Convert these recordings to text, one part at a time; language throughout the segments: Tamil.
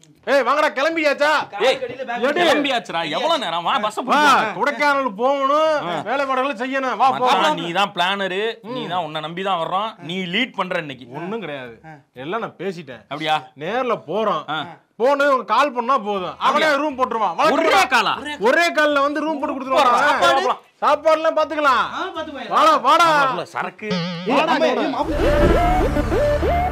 ஏய் வாங்கடா கிளம்பியாச்சா ஏய், கடியில bag எடு. கிளம்பியாச்சுடா எவ்வளவு நேரம் வா பஸ் வா கொடைக்கானல் போகணும் வேலைப்பாடுகளை செய்யணும் வா போகலாம் நீ தான் பிளானரு நீ தான் உன்னை நம்பி தான் வர்றோம் நீ லீட் பண்ற இன்னைக்கு ஒண்ணும் கிடையாது எல்லாம் நான் பேசிட்டேன் அப்படியா நேர்ல போறோம் போன கால் பண்ணா போதும் அவனே ரூம் போட்டுருவான் வழக்கம் ஒரே காலா ஒரே கால்ல வந்து ரூம் போட்டு கொடுத்துருவான் சாப்பாடு? சாப்பாடு எல்லாம் பாத்துக்கலாம் ஆ, பாத்து போய். வாடா வாடா அவ்வளவு சரக்கு வாடா, ஆமா, வாடா. ஏய், மாப்பிள்ளை.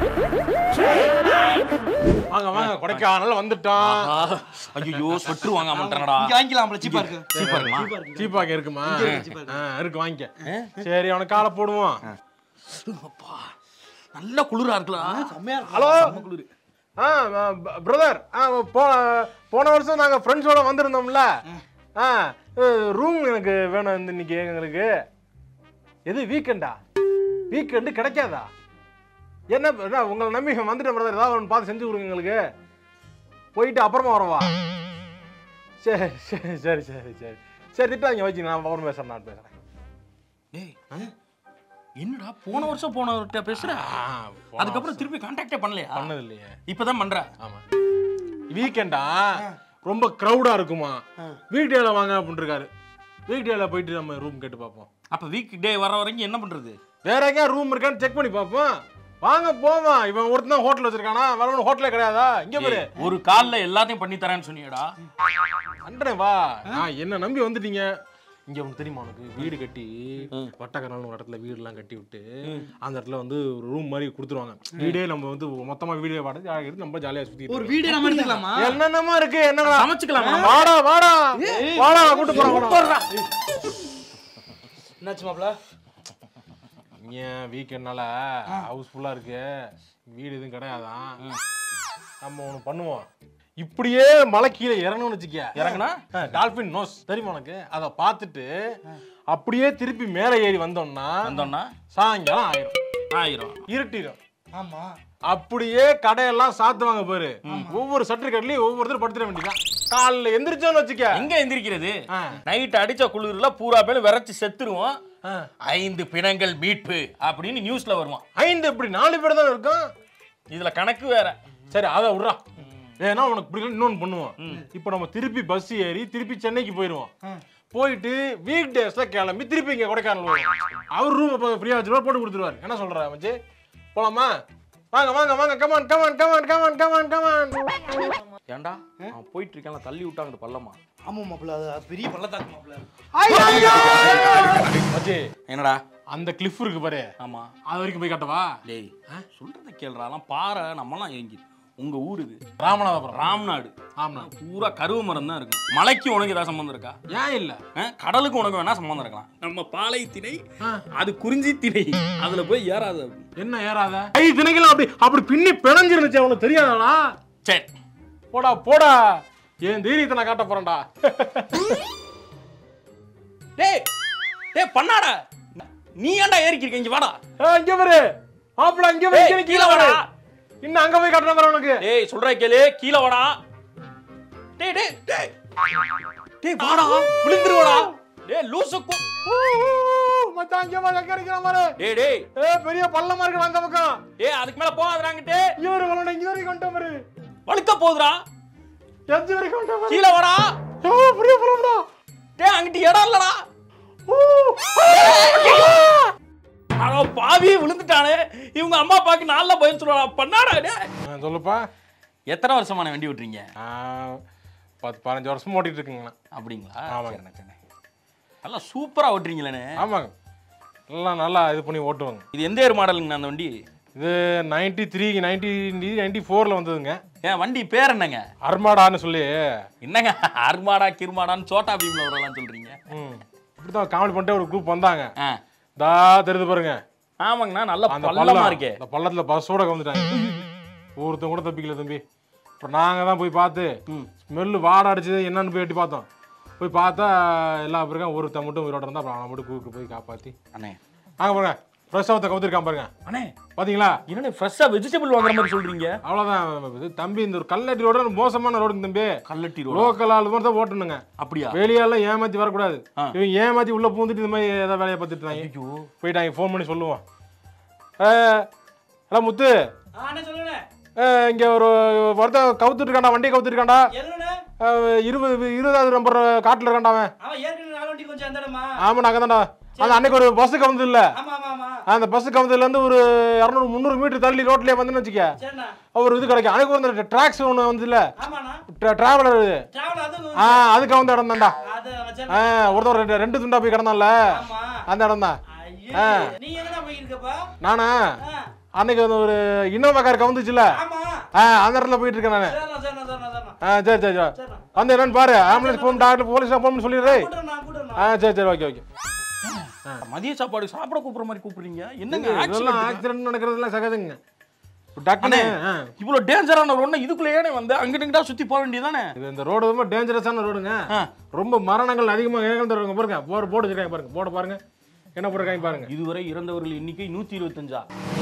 வாங்க வாங்க கொடைக்கானல் வந்துட்டோம் ஐயோ சொட்டு வாங்க மாட்டேனடா இங்க வாங்கிக்கலாம்ல, cheap ஆ இருக்கு. சீப்பா இருக்குமா cheap ஆ இருக்கு. சீப்பாக்க இருக்குமா cheap ஆ ஆ, இருக்கு வாங்கிக்க சரி அவனுக்கு காலை போடுவோம் அப்பா நல்ல குளிரா இருக்கலாம் செம்மையா இருக்கு. ஹலோ செம்ம குளிரு ஆ பிரதர் ஆ போன போன வருஷம் நாங்க ஃப்ரெண்ட்ஸோட வந்திருந்தோம்ல ஆ ரூம் எனக்கு வேணும் இந்த இன்னைக்கு எங்களுக்கு எது வீக்கெண்டா வீக்கெண்டு கிடைக்காதா என்ன என்ன உங்களை நம்பி வந்துட்டேன் பிரதர் ஏதாவது ஒன்று பார்த்து செஞ்சு கொடுங்க எங்களுக்கு போயிட்டு அப்புறமா வரவா சரி சரி சரி சரி சரி சரி திட்டாங்க வச்சு நான் அப்புறம் பேசுறேன் நான் பேசுறேன் ஏய் என்னடா போன வருஷம் போனவர்கிட்ட பேசுற அதுக்கப்புறம் திருப்பி கான்டாக்டே பண்ணலையா பண்ணது இல்லையே இப்பதான் பண்ற ஆமா வீக்கெண்டா ரொம்ப க்ரௌடா இருக்குமா வீக் டேல வாங்க அப்படின்னு இருக்காரு வீக் டேல போயிட்டு நம்ம ரூம் கேட்டு பார்ப்போம் அப்ப வீக் டே வர வரைக்கும் என்ன பண்றது வேற எங்கேயா ரூம் இருக்கான்னு செக் பண்ணி பார்ப்போம் வாங்க போவோம் இவன் ஒருத்தன் தான் ஹோட்டல் வச்சிருக்கானா வேற ஒன்றும் ஹோட்டலே கிடையாதா இங்க பாரு ஏய், ஒரு கால்ல எல்லாத்தையும் பண்ணி தரேன்னு சொன்னியடா அன்றேன் வா நான் என்ன நம்பி வந்துட்டீங்க இங்க உனக்கு தெரியுமா உனக்கு வீடு கட்டி வட்டக்கரல்னு ஒரு இடத்துல வீடுலாம் கட்டி விட்டு அந்த இடத்துல வந்து ஒரு ரூம் மாதிரி கொடுத்துருவாங்க வீடே நம்ம வந்து மொத்தமா வீடே வாடகை எடுத்து நம்ம ஜாலியா சுத்தி ஒரு வீடு நம்ம எடுத்துக்கலாமா என்னென்னமா இருக்கு என்னடா சமைச்சுக்கலாமா வாடா வாடா வாடா கூட்டு போறோம் என்னாச்சு மாப்பிள்ள ஏன் வீக்கெண்ட்னால ஹவுஸ்ஃபுல்லா இருக்கு வீடு எதுவும் கிடையாதான் நம்ம ஒண்ணு பண்ணுவோம் இப்படியே மலை கீழே இறங்கணும்னு வச்சுக்க இறங்குனா டால்பின் நோஸ் தெரியுமா உனக்கு அதை பார்த்துட்டு அப்படியே திருப்பி மேலே ஏறி வந்தோம்னா வந்தோம்னா சாயங்காலம் ஆயிரும் ஆயிரம் இருட்டிடும் ஆமா அப்படியே கடையெல்லாம் சாத்துவாங்க பாரு ஒவ்வொரு சட்டர் கடையிலயும் ஒவ்வொருத்தர் படுத்துட வேண்டியதான் காலைல எந்திரிச்சோன்னு வச்சுக்க எங்க எந்திரிக்கிறது ஆ. நைட் அடிச்ச குளிர்ல பூரா பேரும் விரைச்சு செத்துருவோம் ஆ. ஐந்து பிணங்கள் மீட்பு அப்படின்னு நியூஸ்ல வருவான் ஐந்து இப்படி நாலு பேர் தான் இருக்கும் இதுல கணக்கு வேற சரி அதை விட்றா ஏன்னா உனக்கு பிடிக்கல இன்னொன்று பண்ணுவோம் இப்போ நம்ம திருப்பி பஸ் ஏறி திருப்பி சென்னைக்கு போயிடுவோம் போயிட்டு வீக் டேஸ்ல கிளம்பி திருப்பி இங்க கொடைக்கானல் வருவோம் அவர் ரூம் இப்போ ஃப்ரீயா வச்சிருவார் போட்டு கொடுத்துருவாரு என்ன சொல்ற மச்சி போலாமா வாங்க வாங்க வாங்க come on come on come on come on come on come on ஏன்டா அவன் போயிட்டு இருக்கான் தள்ளி விட்டாங்க பள்ளமா ஆமா மாப்பிள்ள அது அது பெரிய பள்ளத்தாக்கு மாப்பிள்ள மச்சி என்னடா அந்த கிளிஃப் இருக்கு பாரு ஆமா அது வரைக்கும் போய் காட்டவா டேய் சொல்றத கேள்றாலாம் பாறை நம்மலாம் ஏங்கி உங்க ஊர் இது ராமநாதபுரம் ராம்நாடு ஆமா பூரா கருவ மரம் தான் இருக்கும் மலைக்கு உனக்கு ஏதாவது சம்மந்தம் இருக்கா ஏன் இல்ல ஆ, கடலுக்கு உனக்கு வேணா சம்மந்தம் இருக்கலாம் நம்ம பாலை திணை அது குறிஞ்சி திணை அதுல போய் ஏறாது என்ன ஏறாத ஐ தினைக்கெல்லாம் அப்படி அப்படி பின்னி பிணைஞ்சிருந்துச்சு அவனுக்கு தெரியாதாடா சரி போடா போடா என் தைரியத்தை நான் காட்ட போறேன்டா டேய் டேய் பண்ணாடா நீ ஏன்டா ஏறிக்கிருக்க இங்க வாடா ஏய், இங்க பாரு மாப்பிள இங்க போய் ஏய், இங்க கீழே கீழே வாடா. வாடா இன்னும் அங்க போய் காட்டுறேன் பாரு உனக்கு டேய் சொல்ற கேளு கீழே வாடா டேய் டேய் டேய் டேய் வாடா விழுந்துருவாடா டேய் லூசு கு- ஊ, ஊ, ஊ, மச்சான் இங்க வா எங்க இருக்கிற பாரு டேய் டேய் ஏ பெரிய பள்ளமா இருக்கு அந்த பக்கம் டேய் அதுக்கு மேல போகாதறாங்கிட்டு இங்க வர வளட இங்க வரைக்கும் கொண்டு பாரு வழுக்க போகுதுடா எஞ்சி வரைக்கும் கொண்டு பாரு கீழே வாடா ஓ பெரிய பள்ளம்டா டேய் அங்கிட்டு இடம் இல்லடா ஊ, அட பாவி விழுந்துட்டானே இவங்க அம்மா அப்பாக்கு நாள்ல பயன் சொல்லுவாடா பண்ணாடா டேய் ஆ, சொல்லுப்பா எத்தனை வருஷமான வண்டி ஓட்டுறீங்க ஆ, பத்து பதினஞ்சு வருஷம் ஓட்டிட்டு இருக்குங்கண்ணா அப்படிங்களா ஆமாங்க. சரிண்ணே, சரிண்ணே. நல்லா சூப்பரா ஓட்டுறீங்களே ஆமாங்க எல்லாம் நல்லா இது பண்ணி ஓட்டுவாங்க இது எந்த ஏர் மாடலுங்கண்ணா அந்த வண்டி இது நைன்டி த்ரீ நைன்டி நைன்டி ஃபோரில் வந்ததுங்க ஏன் வண்டி பேர் என்னங்க அர்மாடான்னு சொல்லி என்னங்க அர்மாடா கிர்மாடான்னு சோட்டா பீம்ல வரலாம் சொல்றீங்க ம் இப்படி தான் காமெடி பண்ணிட்டு ஒரு குரூப் வந்தாங்க ஆ தா தெரியுது பாருங்க ஆமாங்கண்ணா நல்ல அந்த பள்ளமா பள்ளம் இருக்கே அந்த பள்ளத்துல பஸ்ஸோட வந்துட்டாங்க ஒருத்தன் கூட தப்பிக்கல தம்பி அப்புறம் நாங்கள் தான் போய் பார்த்து ஸ்மெல்லு வாடை அடிச்சது என்னன்னு போய் எட்டி பார்த்தோம் போய் பார்த்தா எல்லா பேருக்கும் ஒருத்தன் மட்டும் உயிரோட இருந்தா அப்புறம் அவனை மட்டும் கூப்பிட்டு போய் காப்பாற்றி அண்ணே அங்கே பாருங்க ஃப்ரெஷ்ஷாக ஒருத்தன் கவுத்திருக்கான் பாருங்க அண்ணே பார்த்தீங்களா என்னண்ணே ஃப்ரெஷ்ஷா வெஜிடபிள் வாங்குற மாதிரி சொல்றீங்க அவ்வளோதான் இது தம்பி இந்த ஒரு கல்லட்டி ரோடு மோசமான ரோடுங்க தம்பி கல்லட்டி ரோடு லோக்கல் ஆள் மாதிரி தான் ஓட்டணுங்க அப்படியா வெளியால ஏமாத்தி வரக்கூடாது ஆ. இவன் ஏமாத்தி உள்ள பூந்துட்டு இந்த மாதிரி ஏதாவது வேலையை பார்த்துட்டு இருந்தாங்க ஐயோ போயிட்டாங்க ஃபோன் பண்ணி சொல்லுவோம் ஹலோ முத்து ஆ என்ன சொல்லுங்க அஹ், இங்க ஒரு ஒருத்தன் கவுத்துட்டு இருக்காண்டா வண்டியை கவுத்துட்டு இருக்காண்டா எதுனே அஹ், இருபது இருபதாவது நம்பர் காட்டுல இருக்காண்டா அவன் அவன் ஏற்கனவே நாலு வண்டி கொஞ்சம் அந்தடமா ஆமா நாங்க தான்டா அந்த அன்னைக்கு ஒரு பஸ் கவுந்து இல்ல ஆமா ஆமா ஆமா அந்த பஸ் கவுந்ததுல இருந்து ஒரு இரநூறு முந்நூறு மீட்டர் தள்ளி ரோட்லயே வந்துன்னு வச்சுக்க சரிண்ணா ஒரு இது கிடைக்கும் அன்னைக்கு வந்து டிராக்ஸ் ஒன்று வந்து இல்ல ஆமாண்ணா டிராவலர் இது டிராவல் அது ஆ அது கவுந்த இடம் தான்டா அது வச்சேன் ஆ ஒருத்தர் ரெண்டு- ரெண்டு துண்டா போய் கிடந்தான்ல ஆமா அந்த இடம் தான் ஐயோ நீ எங்கடா போயிருக்கப்பா நானா ஆ, அன்னைக்கு வந்து ஒரு இன்னோவா கார் கவுந்துச்சுல ஆமா ஆ அந்த இடத்துல போயிட்டு இருக்கேன் நானு சரிண்ணா சரிண்ணா சரிண்ணா சரிண்ணா ஆ சரி சரி சரி சரிண்ணா வந்து என்னன்னு பாரு ambulance phone doctor police phone சொல்லிடுறே கூட்டுறேண்ணா கூட்டுறேண்ணா ஆ சரி சரி ஓகே ஓகே மதிய சாப்பாடு சாப்பிட கூப்பிடுற மாதிரி கூப்பிடுறீங்க என்னங்க இதெல்லாம் accident? ஆக்சிடென்ட் நடக்கிறதுலாம் சகஜங்க டக்குனு ஆ. இவ்வளவு டேஞ்சரான ரோடு இதுக்குள்ள ஏனே வந்து அங்கிட்டு இங்கிட்டா சுத்தி போக வேண்டியதானே இது இந்த ரோடு ரொம்ப டேஞ்சரஸான ரோடுங்க ஆ. ரொம்ப மரணங்கள் அதிகமாக நிகழ்ந்துருங்க பாருங்க போர் போர்டு வச்சிருக்காங்க பாருங்க போர்டு பாருங்க என்ன போட்டிருக்காங்க பாருங்க இதுவரை இறந்தவர்கள் எண்ணிக்கை நூத்தி இருபத்தஞ்சா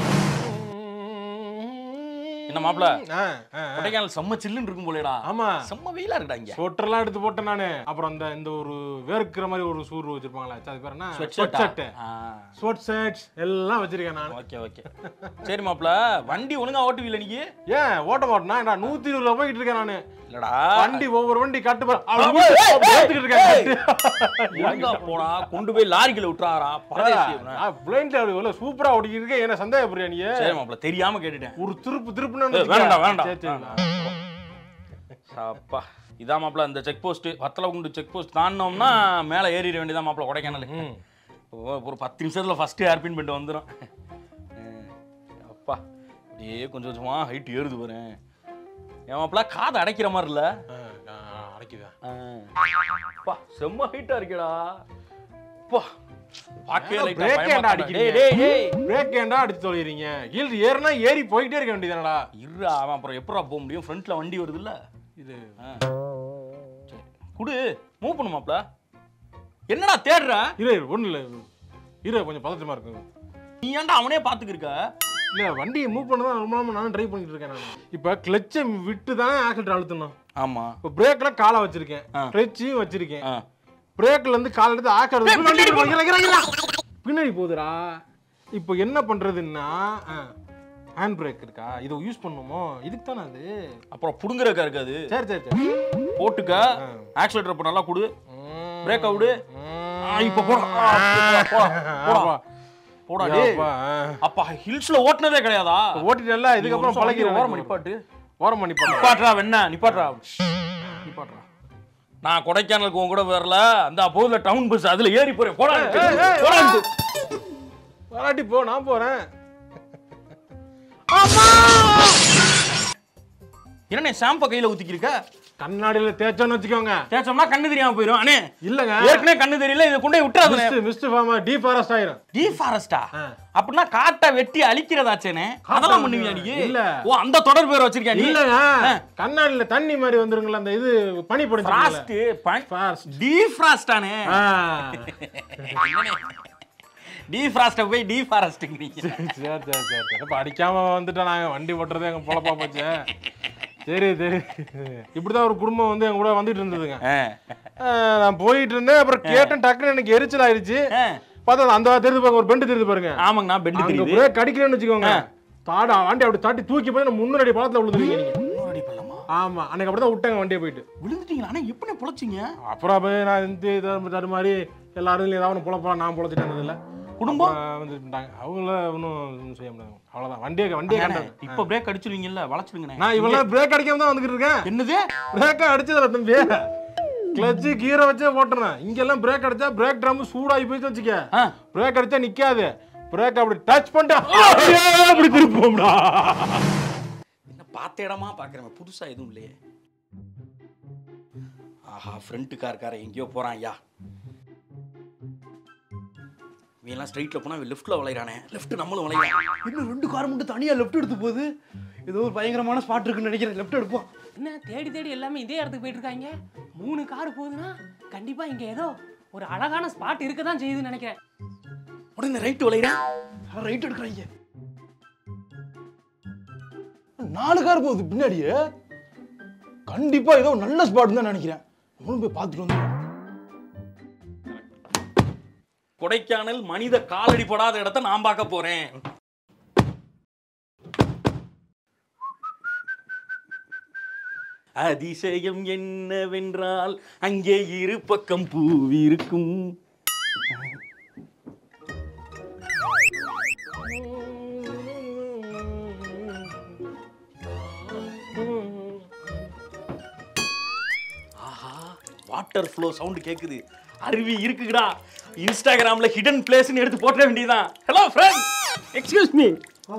என்ன மாப்பிள ஆ, ஆ, ஆ. கொடைக்கானல் செம்ம சில்லுன்னு இருக்கும் போலேடா ஆமா செம்ம வெயிலா இருக்குடா இங்க சொட்டர்லாம் எடுத்து போட்டேன் நானு அப்புறம் அந்த இந்த ஒரு வேர்க்கிற மாதிரி ஒரு சூர் வச்சிருப்பாங்களா அது பேர் என்ன Sweat ஸ்வெட் shirt ஷர்ட் ஆ. ஸ்வெட் ஷர்ட்ஸ் எல்லாம் வச்சிருக்கேன் நான் ஓகே ஓகே சரி மாப்பிள வண்டி ஒழுங்கா ஓட்டுவீல நீ ஏன் ஓட்ட மாட்டேனா நான் நூத்தி இருபதுல போயிட்டு இருக்கேன் நானு இல்லடா வண்டி ஒவ்வொரு வண்டி கட்டு பாரு. அவன் ஏய், வீட்டு- ஏய், அவன் ஏய், ஏத்துக்கிட்டு இருக்கான் ஒழுங்கா போனா கொண்டு போய் லாரிக்குள்ள விட்டுறாரா பரதேசி இவனை. நான் பிளைன்ல எவ்வளவு சூப்பரா ஓடிக்கிட்டு இருக்கேன் என்ன சந்தேகப்படுறியா நீ சரி மாப்பிள தெரியாம கேட்டுட்டேன் ஒரு திருப்பு திருப்புன்னு ஏய், வேண்டாம், வேண்டாம். சரி சரி அப்பா இதான் மாப்பிள இந்த செக் போஸ்ட் வத்தல குண்டு செக் போஸ்ட் தாண்டினோம்னா மேலே ஏறிட வேண்டியதான் மாப்பிள கொடைக்கானல் ம். ஓ, ஒரு பத்து நிமிஷத்துல ஃபர்ஸ்ட் ஏர்பின் பண்ணிட்டு வந்துடும் அப்பா அப்படியே கொஞ்சம் கொஞ்சமா ஹைட் ஏறுது பாரு என் மாப்பிள காதை அடைக்கிற மாதிரி இல்ல ஆ, ஆ, அடைக்குதா ஆ. அப்பா செம்ம ஹைட்டா இருக்கேடா அப்பா பார்க்கவே ஏன் லைட்டா break பயமா ஏன்டா இருக்குடா. அடிக்கிறீங்க? டேய் டேய் டேய் பிரேக் ஏன்டா அடிச்சு தொலைறீங்க ஹீல்ஸ் ஏறினா ஏறி போயிட்டே இருக்க வேண்டியதானடா இருடா அவன் அப்புறம் எப்படா போக முடியும் ஃப்ரண்ட்ல வண்டி வருதுல்ல இது ஆ. சரி குடு மூவ் பண்ணு மாப்ள என்னடா தேடுற இரு இரு, ஒண்ணும் இல்ல இரு கொஞ்சம் பதட்டமா இருக்கு நீ ஏன்டா அவனே பாத்துக்கிருக்க இல்ல வண்டியை மூவ் பண்ண தான் ரொம்ப நாள் நானும் ட்ரை பண்ணிட்டு இருக்கேன் நான் இப்போ கிளச்சை விட்டு தானே ஆக்சிடென்ட் அழுத்தணும் ஆமா இப்போ பிரேக்ல காலை வச்சிருக்கேன் ஆ. கிளச்சையும் வச்சிருக்கேன் ஆ. பிரேக்ல இருந்து கால் எடுத்து ஆக்சிடென்ட் வண்டி இரு, இரு, இரு, இரு. பின்னாடி போகுதுடா இப்போ என்ன பண்றதுன்னா ஹேண்ட் பிரேக் இருக்கா இதை யூஸ் பண்ணுமோ இதுக்கு தானே அது அப்புறம் புடுங்குறக்கா இருக்காது சரி சரி சரி போட்டுக்க ஆக்சிலேட்டர் இப்போ நல்லா குடு ம். பிரேக் அவுடு ம். இப்போ போடா ஆ, போடா, போடா, போடா. ஆப்பா. போடா டேய் ஆப்பா, ஆ. அப்பா ஹில்ஸ்ல ஓட்டுனதே கிடையாதா ஓட்டிட்டல இதுக்கப்புறம் பழகி ஓரம் நிப்பாட்டு ஓரம் பண்ணி பாட்டு நிப்பாட்றா வெண்ணா நிப்பாட்றா நிப்பாட்றா நான் கொடைக்கானலுக்கு உன் கூட வரல அந்த அப்போதுல டவுன் பஸ் அதுல ஏறி போறேன் போடா ஏய், ஏய், போடா வா. வராட்டி போ நான் போறேன் என்ன ஷாம்பை கையில ஊத்திக்கிருக்க கண்ணாடியில தேய்ச்சோன்னு வச்சுக்கோங்க தேய்ச்சோம்னா கண்ணு தெரியாம போயிடும் அண்ணே இல்லங்க ஏற்கனவே கண்ணு தெரியல இதை கொண்டு போய் விட்டுறாதுனே மிஸ்ட் மிஸ்ட் ஃபார்மா டீஃபாரஸ்ட் ஆயிரும் டீஃபாரஸ்டா ஆ. அப்படின்னா காட்டை வெட்டி அழிக்கிறதாச்சேனே அதெல்லாம் பண்ணுவியா நீ இல்ல. ஓ அந்த தொடர் பேர் வச்சிருக்கியா நீ இல்லங்க கண்ணாடியில தண்ணி மாதிரி வந்துருங்களா அந்த இது பனி ஃப்ராஸ்ட் படிச்சு ஃபாஸ்ட் டீஃப்ராஸ்டானே ஆ டீஃப்ராஸ்ட போய் டீஃபாரஸ்ட்ங்கிறீங்க சரி சரி சரி சரி அப்ப அடிக்காம வந்துட்டோம் நாங்க வண்டி ஓட்டுறதே எங்க பொழப்பா போச்சு சரி சரி இப்படிதான் ஒரு குடும்பம் வந்து எங்க கூட வந்துட்டு இருந்ததுங்க ஆ, நான் போயிட்டு இருந்தேன் அப்புறம் கேட்டேன் டக்குன்னு எனக்கு எரிச்சல் ஆயிடுச்சு பார்த்தா அந்த தெரிஞ்சு பாருங்க ஒரு பெண்டு தெரிஞ்சு பாருங்க ஆமாங்கண்ணா பெண்டு அங்க தெரியுது பிரேக் அடிக்கலன்னு வச்சுக்கோங்க தாடா வண்டி அப்படி தட்டி தூக்கி போய் நான் முன்னாடி பழத்துல விழுந்துருவீங்க நீங்க முன்னாடி பள்ளமா ஆமா அன்னைக்கு அப்படிதான் விட்டாங்க வண்டியை போயிட்டு விழுந்துட்டீங்களா அண்ணா எப்படி பொழைச்சிங்க அப்புறம் போய் நான் இந்த இதை தரு மாதிரி எல்லாரும் ஏதாவது ஒன்று பொழப்பா நான் பொழைச்சிட்டேன் இல்லை குடும்பம் வந்துட்டாங்க அவங்கள ஒன்றும் செய்ய முடியாது அவ்வளோதான் வண்டியை வண்டியை அண்ணே, கண்டது இப்ப பிரேக் அடிச்சிருவீங்கல்ல வளைச்சிருங்கண்ணே நான் இவ்வளோ பிரேக் அடிக்காம தான் வந்துக்கிட்டு இருக்கேன் என்னது பிரேக்கை அடிச்சதுல தம்பி கிளச்சு கீரை வச்சே போட்டுறேன் இங்கெல்லாம் பிரேக் அடிச்சா பிரேக் ட்ரம் சூடாகி போயிட்டு வச்சுக்க ஆ. பிரேக் அடிச்சா நிக்காது பிரேக் அப்படி டச் பண்ணிட்டு அப்படியே அப்படி திருப்போம்டா என்ன பார்த்த இடமா பாக்குறேன் புதுசா எதுவும் இல்லையே ஆஹா ஃப்ரண்ட் கார்கார எங்கேயோ போறான் ஐயா இவன் ஸ்ட்ரைட்ல போனா இவன் லெஃப்ட்ல வளையறானே லெஃப்ட் நம்மளும் வளையறான் இன்னும் ரெண்டு கார் மட்டும் தனியா லெஃப்ட் எடுத்து போகுது ஏதோ ஒரு பயங்கரமான ஸ்பாட் இருக்குன்னு நினைக்கிறேன் லெஃப்ட் எடுப்போம் என்ன தேடி தேடி எல்லாமே இதே இடத்துக்கு போயிட்டு இருக்காங்க மூணு கார் போகுதுன்னா கண்டிப்பா இங்க ஏதோ ஒரு அழகான ஸ்பாட் இருக்க தான் செய்யுதுன்னு நினைக்கிறேன் உடனே ரைட் வளையறான் ரைட் எடுக்கிறாங்க நாலு கார் போகுது பின்னாடியே கண்டிப்பா ஏதோ நல்ல ஸ்பாட் தான் நினைக்கிறேன் நம்மளும் போய் பார்த்துட்டு வந்து கொடைக்கானல் மனித காலடி படாத இடத்த நான் பார்க்க போறேன் அதிசயம் என்னவென்றால் அங்கே இரு பக்கம் பூவிருக்கும் ஆஹா வாட்டர் ஃப்ளோ சவுண்ட் கேக்குது அருவி இருக்குடா இன்ஸ்டாகிராம்ல ஹிடன் பிளேஸ்னு எடுத்து போட்ட வேண்டியதான் ஹலோ ஃப்ரெண்ட்ஸ் எக்ஸ்கியூஸ் மீ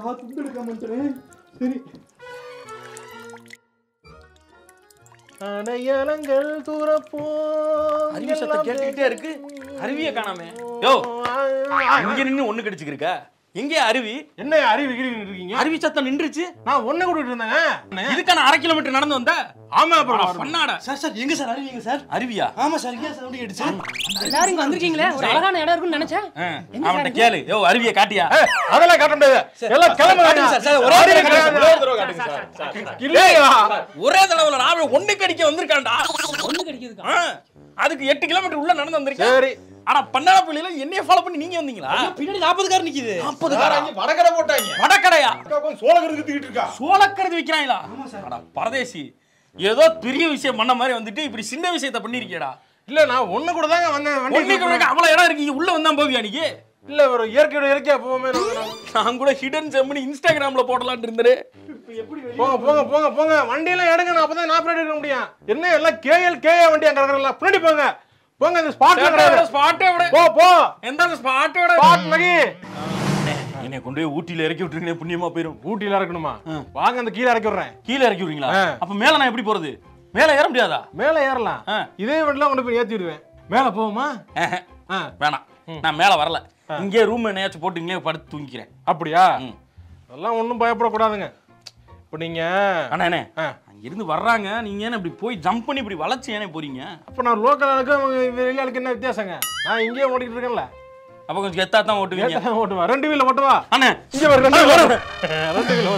அடையாளங்கள் தூரப்போ அருவி சத்தம் கேட்டுக்கிட்டே இருக்கு அருவியை காணாமே யோ இங்க நின்னு ஒண்ணு கடிச்சுக்கிருக்க எங்கே அருவி என்ன அறிவு கிழிக்கிட்டு இருக்கீங்க அருவி சத்தம் நின்றுச்சு நான் ஒண்ணு கூட்டிட்டு இருந்தேங்க இதுக்கான அரை கிலோமீட்டர் நடந்து வந்த ஆமா அப்புறம் பண்ணாட சார் சார் எங்க சார் அறிவிங்க சார் அருவியா ஆமா சார் இங்கே சவுண்ட் கேட்டுச்சு எல்லாரும் இங்க வந்திருக்கீங்களே ஒரு அழகான இடம் இருக்குன்னு நினைச்சேன் ஆ, அவன்கிட்ட கேளு யோ அருவியை காட்டியா ஏய், அதெல்லாம் காட்ட முடியாது எல்லாம் கிளம்புறாங்க சார், சார், ஒரே அறிவு தடவை கிடையாது. ஒரே தடவை காட்டுங்க சார். இல்லையா ஒரே தடவை நான் ஒண்ணு கடிக்க வந்திருக்கான்டா ஒண்ணு கிடைக்குதுக்கா ஆ, அதுக்கு எட்டு கிலோமீட்டர் உள்ள நடந்து வந்திருக்கேன் சரி ஆனா பண்ணாட பள்ளியில என்னைய ஃபாலோ பண்ணி நீங்க வந்தீங்களா பின்னாடி நாற்பது கார் நிக்குது நாற்பது சார், அங்க வடகடை போட்டாங்க வடக்கடையா சோழகருக்கு தூக்கிட்டு இருக்கா சோளக்கருது விக்கிறாங்களா அட பரதேசி ஏதோ பெரிய விஷயம் பண்ண மாதிரி வந்துட்டு இப்படி சின்ன விஷயத்த பண்ணிருக்கியடா இல்ல நான் ஒண்ணு கூட தாங்க வந்தேன் வண்டி ஒன்னைக்கு அவ்வளவு இடம் இருக்கீங்க உள்ள வந்தா போவியா நீ இல்ல ஒரு இயற்கையோட இயற்கையா போவோமே நான் கூட ஹிடன் செம்னி இன்ஸ்டாகிராம்ல போடலாம்னு இருந்தேன் போங்க போங்க போங்க போங்க வண்டியெல்லாம் எடுங்க நான் அப்பதான் நான் பின்னாடி இருக்க முடியும் என்ன எல்லாம் கேஎல் கேஏ வண்டி அங்க இருக்கிறல பின்னாடி போங்க போங்க இந்த ஸ்பாட்ல கிடையாது ஸ்பாட்டை விட போ போ எந்த ஸ்பாட்டை விட ஸ்பாட் நகி என்னை கொண்டு போய் ஊட்டியில இறக்கி விட்டுருக்கீங்க புண்ணியமா போயிரும் ஊட்டியில இறக்கணுமா வாங்க அந்த கீழே இறக்கி விடுறேன் கீழே இறக்கி விடுறீங்களா ஆ. அப்ப மேல நான் எப்படி போறது மேல ஏற முடியாதா மேல ஏறலாம் ஆ. இதே வண்டிலாம் கொண்டு போய் ஏத்தி விடுவேன் மேல போவோமா ஆஹா. ஆ, வேணாம் நான் மேல வரல இங்கே ரூம் என்னையாச்சும் போட்டு இங்கே படுத்து தூங்கிக்கிறேன் அப்படியா ம். அதெல்லாம் ஒண்ணும் பயப்படக்கூடாதுங்க இப்போ நீங்க அண்ணா என்ன ஆ. அங்கிருந்து வர்றாங்க நீங்க ஏன்னா இப்படி போய் ஜம்ப் பண்ணி இப்படி வளைச்சு ஏனே போறீங்க அப்ப நான் லோக்கல் ஆளுக்கு அவங்க வெளியாளுக்கு என்ன வித்தியாசங்க நான் இங்கேயே ஓட்டிட்டு இருக்கேன்ல அப்ப கொஞ்சம் எத்தா தான் ஓட்டுவீங்க ஏத்தா ஓட்டுவா ரெண்டு வீல்ல ஓட்டுவா அண்ணே இங்க வர ரெண்டு வீல்ல ரெண்டு வீல்ல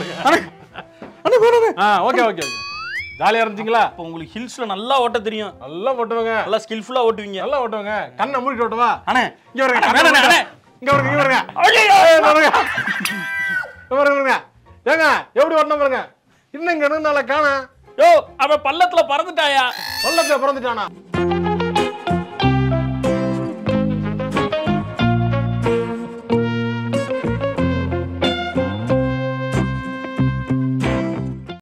வருங்க ஆ ஓகே ஓகே ஓகே ஜாலியா இருந்துச்சுங்களா அப்போ உங்களுக்கு ஹில்ஸ்ல நல்லா ஓட்ட தெரியும் நல்லா ஓட்டுவாங்க நல்லா ஸ்கில்ஃபுல்லா ஓட்டுவீங்க நல்லா ஓட்டுவாங்க கண்ணை மூடிட்டு ஓட்டுவா அண்ணே இங்க வருங்க அண்ணே, கண்ணை வேணாம், மூடிட்டு. அண்ணே. இங்க வருங்க இங்க வருங்க ஐயையோ! ஏய், இங்க வருங்க இங்க வருங்க வருங்க ஏங்க எப்படி ஓட்டணும் பாருங்க இன்னும் இங்க இருந்து நல்லா காணா யோ அவன் பள்ளத்துல பறந்துட்டாயா பள்ளத்துல பிறந்துட்டானா